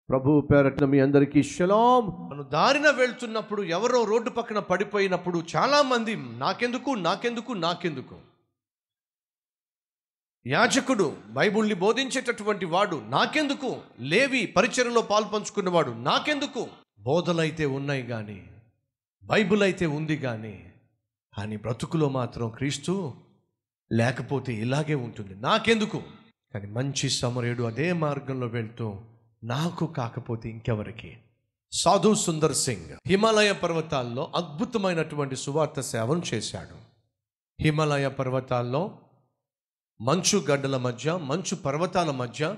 ప్రభు పేరట్న మీ అందరికీ షలాం మనం దారిన వెళ్తున్నప్పుడు ఎవరో రోడ్డు పక్కన పడిపోయినప్పుడు చాలా మంది నాకెందుకు నాకెందుకు నాకెందుకు యాజకుడు బైబుల్ని బోధించేటటువంటి వాడు నాకెందుకు లేవి పరిచయలో పాల్పంచుకున్నవాడు నాకెందుకు బోధలైతే ఉన్నాయి కానీ బైబుల్ అయితే ఉంది కానీ కానీ బ్రతుకులో మాత్రం క్రీస్తు లేకపోతే ఇలాగే ఉంటుంది నాకెందుకు కానీ మంచి సమరేడు అదే మార్గంలో వెళ్తూ నాకు కాకపోతే ఇంకెవరికి సాధు సుందర్ సింగ్ హిమాలయ పర్వతాల్లో అద్భుతమైనటువంటి సువార్త సేవను చేశాడు హిమాలయ పర్వతాల్లో మంచు గడ్డల మధ్య మంచు పర్వతాల మధ్య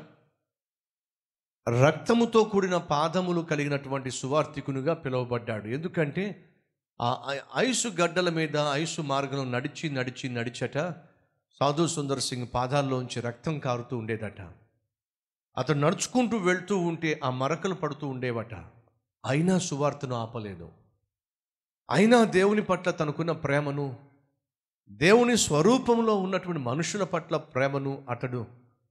రక్తముతో కూడిన పాదములు కలిగినటువంటి సువార్థికునిగా పిలువబడ్డాడు ఎందుకంటే ఆ ఐ- ఐసు గడ్డల మీద ఐసు మార్గంలో నడిచి నడిచి నడిచట సాధు సుందర్ సింగ్ పాదాల్లోంచి రక్తం కారుతూ ఉండేదట అతను నడుచుకుంటూ వెళ్తూ ఉంటే ఆ మరకలు పడుతూ ఉండేవట అయినా సువార్తను ఆపలేదు అయినా దేవుని పట్ల తనకున్న ప్రేమను దేవుని స్వరూపంలో ఉన్నటువంటి మనుషుల పట్ల ప్రేమను అతడు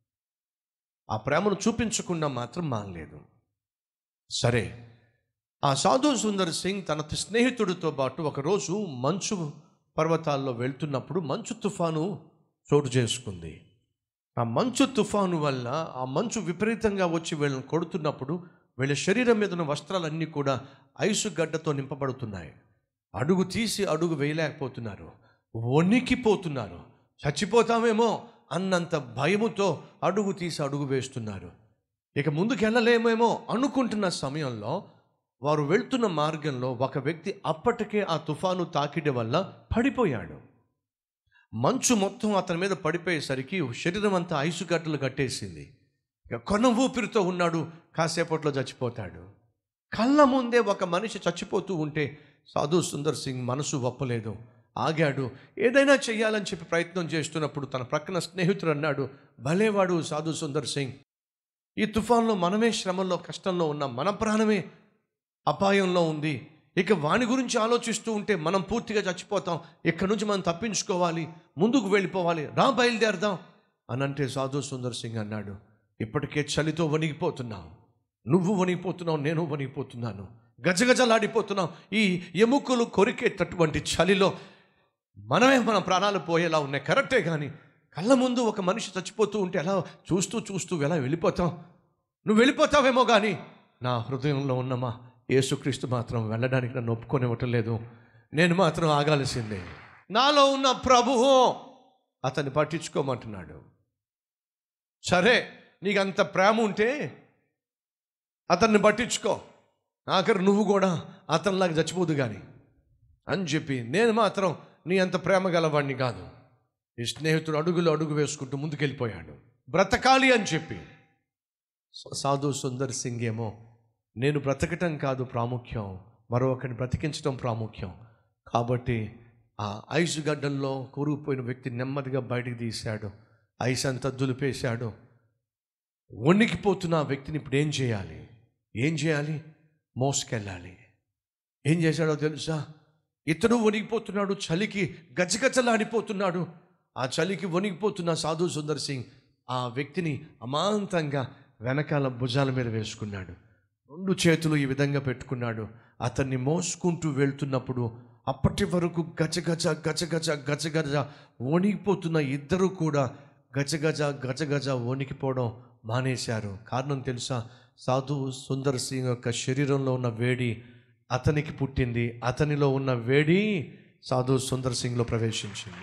ఆ ప్రేమను చూపించకుండా మాత్రం మానలేదు సరే ఆ సాధు సుందర్ సింగ్ తన స్నేహితుడితో పాటు ఒకరోజు మంచు పర్వతాల్లో వెళ్తున్నప్పుడు మంచు తుఫాను చోటు చేసుకుంది ఆ మంచు తుఫాను వల్ల ఆ మంచు విపరీతంగా వచ్చి వీళ్ళని కొడుతున్నప్పుడు వీళ్ళ శరీరం మీద ఉన్న వస్త్రాలన్నీ కూడా ఐసు గడ్డతో నింపబడుతున్నాయి అడుగు తీసి అడుగు వేయలేకపోతున్నారు వణికిపోతున్నారు చచ్చిపోతామేమో అన్నంత భయముతో అడుగు తీసి అడుగు వేస్తున్నారు ఇక ముందుకు వెళ్ళలేమేమో అనుకుంటున్న సమయంలో వారు వెళ్తున్న మార్గంలో ఒక వ్యక్తి అప్పటికే ఆ తుఫాను తాకిడి వల్ల పడిపోయాడు మంచు మొత్తం అతని మీద పడిపోయేసరికి శరీరం అంతా ఐసు గడ్డలు కట్టేసింది ఇక కొన ఊపిరితో ఉన్నాడు కాసేపట్లో చచ్చిపోతాడు కళ్ళ ముందే ఒక మనిషి చచ్చిపోతూ ఉంటే సాధు సుందర్ సింగ్ మనసు ఒప్పలేదు ఆగాడు ఏదైనా చెయ్యాలని చెప్పి ప్రయత్నం చేస్తున్నప్పుడు తన ప్రక్కన స్నేహితుడు అన్నాడు భలేవాడు సాధు సుందర్ సింగ్ ఈ తుఫాన్లో మనమే శ్రమంలో కష్టంలో ఉన్నాం మన ప్రాణమే అపాయంలో ఉంది ఇక వాని గురించి ఆలోచిస్తూ ఉంటే మనం పూర్తిగా చచ్చిపోతాం ఇక్కడి నుంచి మనం తప్పించుకోవాలి ముందుకు వెళ్ళిపోవాలి రా బయలుదేరదాం అని అంటే సాధు సుందర్ సింగ్ అన్నాడు ఇప్పటికే చలితో వణిగిపోతున్నావు నువ్వు వణిగిపోతున్నావు నేను వణిగిపోతున్నాను గజగజలాడిపోతున్నాం ఈ ఎముకలు కొరికేటటువంటి చలిలో మనమే మన ప్రాణాలు పోయేలా ఉన్నాయి కరెక్టే కానీ కళ్ళ ముందు ఒక మనిషి చచ్చిపోతూ ఉంటే ఎలా చూస్తూ చూస్తూ ఎలా వెళ్ళిపోతాం నువ్వు వెళ్ళిపోతావేమో కానీ నా హృదయంలో ఉన్నమా యేసుక్రీస్తు మాత్రం వెళ్ళడానికి నన్ను ఒప్పుకొనివ్వటం లేదు నేను మాత్రం ఆగాల్సిందే నాలో ఉన్న ప్రభువు అతన్ని పట్టించుకోమంటున్నాడు సరే నీకు అంత ప్రేమ ఉంటే అతన్ని పట్టించుకో ఆఖరు నువ్వు కూడా అతనిలాగా చచ్చిపోదు కానీ అని చెప్పి నేను మాత్రం నీ అంత ప్రేమ గలవాడిని కాదు ఈ స్నేహితుడు అడుగులు అడుగు వేసుకుంటూ ముందుకెళ్ళిపోయాడు బ్రతకాలి అని చెప్పి సాధు సుందర్ సింగ్ ఏమో నేను బ్రతకటం కాదు ప్రాముఖ్యం మరొకరిని బ్రతికించడం ప్రాముఖ్యం కాబట్టి ఆ ఐసు గడ్డల్లో కూరుకుపోయిన వ్యక్తి నెమ్మదిగా బయటికి తీశాడు ఐస్ అంతా దులిపేశాడు వణికిపోతున్న ఆ వ్యక్తిని ఇప్పుడు ఏం చేయాలి ఏం చేయాలి మోసుకెళ్ళాలి ఏం చేశాడో తెలుసా ఇతడు వణిగిపోతున్నాడు చలికి గజగజలాడిపోతున్నాడు ఆ చలికి వణిగిపోతున్న సాధు సుందర్ సింగ్ ఆ వ్యక్తిని అమాంతంగా వెనకాల భుజాల మీద వేసుకున్నాడు రెండు చేతులు ఈ విధంగా పెట్టుకున్నాడు అతన్ని మోసుకుంటూ వెళ్తున్నప్పుడు అప్పటి వరకు గజగజ గజగజ గజగజ వణిగిపోతున్న ఇద్దరు కూడా గజగజ గజగజ వణికిపోవడం మానేశారు కారణం తెలుసా సాధు సుందర్ సింగ్ యొక్క శరీరంలో ఉన్న వేడి అతనికి పుట్టింది అతనిలో ఉన్న వేడి సాధు సుందర్ సింగ్లో ప్రవేశించింది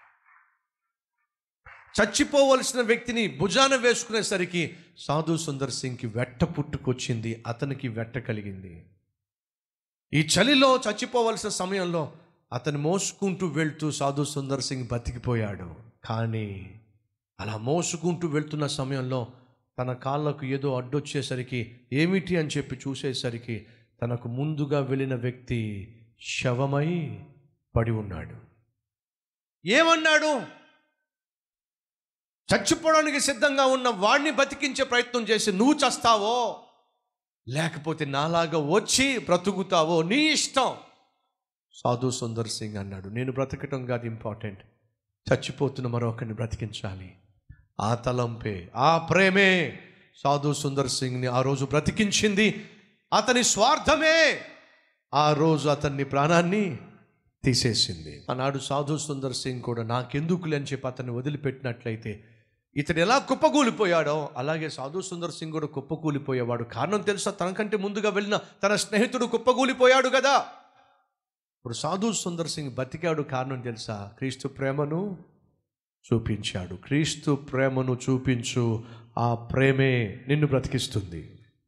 చచ్చిపోవలసిన వ్యక్తిని భుజాన వేసుకునేసరికి సాధు సుందర్ సింగ్కి వెట్ట పుట్టుకొచ్చింది అతనికి వెట్ట కలిగింది ఈ చలిలో చచ్చిపోవలసిన సమయంలో అతను మోసుకుంటూ వెళ్తూ సాధు సుందర్ సింగ్ బతికిపోయాడు కానీ అలా మోసుకుంటూ వెళ్తున్న సమయంలో తన కాళ్ళకు ఏదో అడ్డొచ్చేసరికి ఏమిటి అని చెప్పి చూసేసరికి తనకు ముందుగా వెళ్ళిన వ్యక్తి శవమై పడి ఉన్నాడు ఏమన్నాడు చచ్చిపోవడానికి సిద్ధంగా ఉన్న వాడిని బతికించే ప్రయత్నం చేసి నువ్వు చస్తావో లేకపోతే నాలాగా వచ్చి బ్రతుకుతావో నీ ఇష్టం సాధు సుందర్ సింగ్ అన్నాడు నేను బ్రతకటం కాదు ఇంపార్టెంట్ చచ్చిపోతున్న మరొకరిని బ్రతికించాలి ఆ తలంపే ఆ ప్రేమే సాధు సుందర్ సింగ్ని ఆ రోజు బ్రతికించింది అతని స్వార్థమే ఆ రోజు అతన్ని ప్రాణాన్ని తీసేసింది ఆనాడు సాధు సుందర్ సింగ్ కూడా నాకెందుకులే అని చెప్పి అతన్ని వదిలిపెట్టినట్లయితే ఇతడు ఎలా కుప్పకూలిపోయాడో అలాగే సాధు సుందర్ సింగ్ కూడా కుప్పకూలిపోయేవాడు కారణం తెలుసా తనకంటే ముందుగా వెళ్ళిన తన స్నేహితుడు కుప్పకూలిపోయాడు కదా ఇప్పుడు సాధు సుందర్ సింగ్ బతికాడు కారణం తెలుసా క్రీస్తు ప్రేమను చూపించాడు క్రీస్తు ప్రేమను చూపించు ఆ ప్రేమే నిన్ను బ్రతికిస్తుంది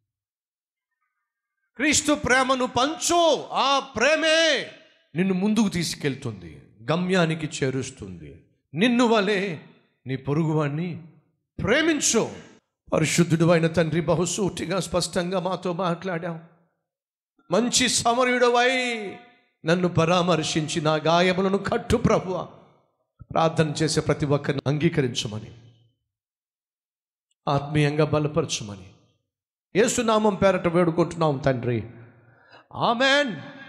క్రీస్తు ప్రేమను పంచు ఆ ప్రేమే నిన్ను ముందుకు తీసుకెళ్తుంది గమ్యానికి చేరుస్తుంది నిన్ను వలె నీ పొరుగువాణ్ణి ప్రేమించు పరిశుద్ధుడు అయిన తండ్రి బహుసూటిగా స్పష్టంగా మాతో మాట్లాడావు మంచి సమరుడవై నన్ను పరామర్శించి నా గాయములను కట్టు ప్రభువ ప్రార్థన చేసే ప్రతి ఒక్కరిని అంగీకరించమని ఆత్మీయంగా బలపరచమని ఏసునామం పేరట వేడుకుంటున్నాం తండ్రి ఆమెన్